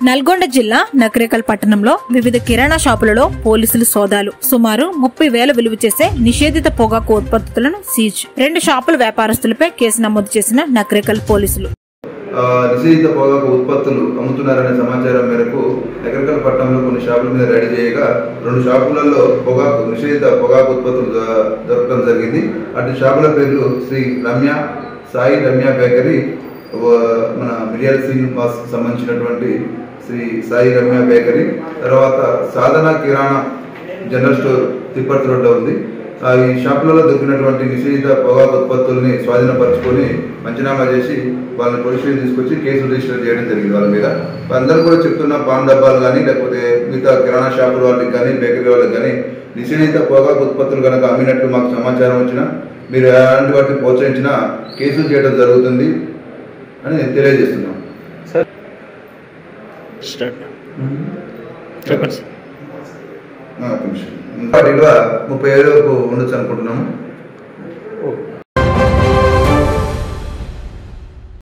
నల్గొండ జిల్లా నకరేకల్ పట్టణంలో వివిధ కిరాణా షాపులలో పోలీసులు సోదాలు సుమారు ముప్పై వేల విలువ చేసే నిషేధిత పొగాకు ఉత్పత్తులను సీజ్ రెండు షాపుల వ్యాపారస్తులపై కేసు నమోదు చేసిన నకరేకల్ పోలీసులు ఆ, నిషేధిత పొగాకు ఉత్పత్తులు అమ్ముతున్నారనే సమాచారం మేరకు నగరకల్ పట్టణంలో కొన్ని షాపుల మీద రెడీ చేయగా రెండు షాపులలో పొగాకు నిషేధిత పొగాకు ఉత్పత్తులు దొ- దొరకడం జరిగింది అటు షాపుల పేర్లు శ్రీ రమ్య సాయి రమ్య బేకరీ వ- మన మిరియాల శ్రీనివాస్ సంబంధించినటువంటి శ్రీ సాయి రమ్య బేకరీ తర్వాత సాధన కిరాణా జనరల్ స్టోర్ తిప్పర్తి రోడ్లో ఉంది ఆ ఈ షాపులలో దొరికినటువంటి నిషేధిత పొగాకు ఉత్పత్తుల్ని స్వాధీనపరచుకొని పంచనామా చేసి వాళ్ళని పోలీస్ స్టేషన్ తీసుకొచ్చి కేసు రిజిస్టర్ చేయడం జరిగింది వాళ్ళ మీద అందరూ కూడా చెప్తున్న పాన్ డబ్బాలు కానీ లేకపోతే మిగతా కిరాణా షాపుల వాళ్ళకి కానీ బేకరీ వాళ్ళకి కానీ నిషేధిత పొగాకు ఉత్పత్తులు కనుక అమ్మినట్లు మాకు సమాచారం వచ్చినా మీరు ఎలాంటి వాటిని ప్రోత్సహించినా కేసులు చేయడం జరుగుతుంది అని తెలియజేస్తున్నాం స్టార్ట్ చెప్పండి సార్ ఆ, ఒక నిమిషం. ఇంకా విలువ ముప్పై ఏడు వరకు ఉండొచ్చు అనుకుంటున్నాము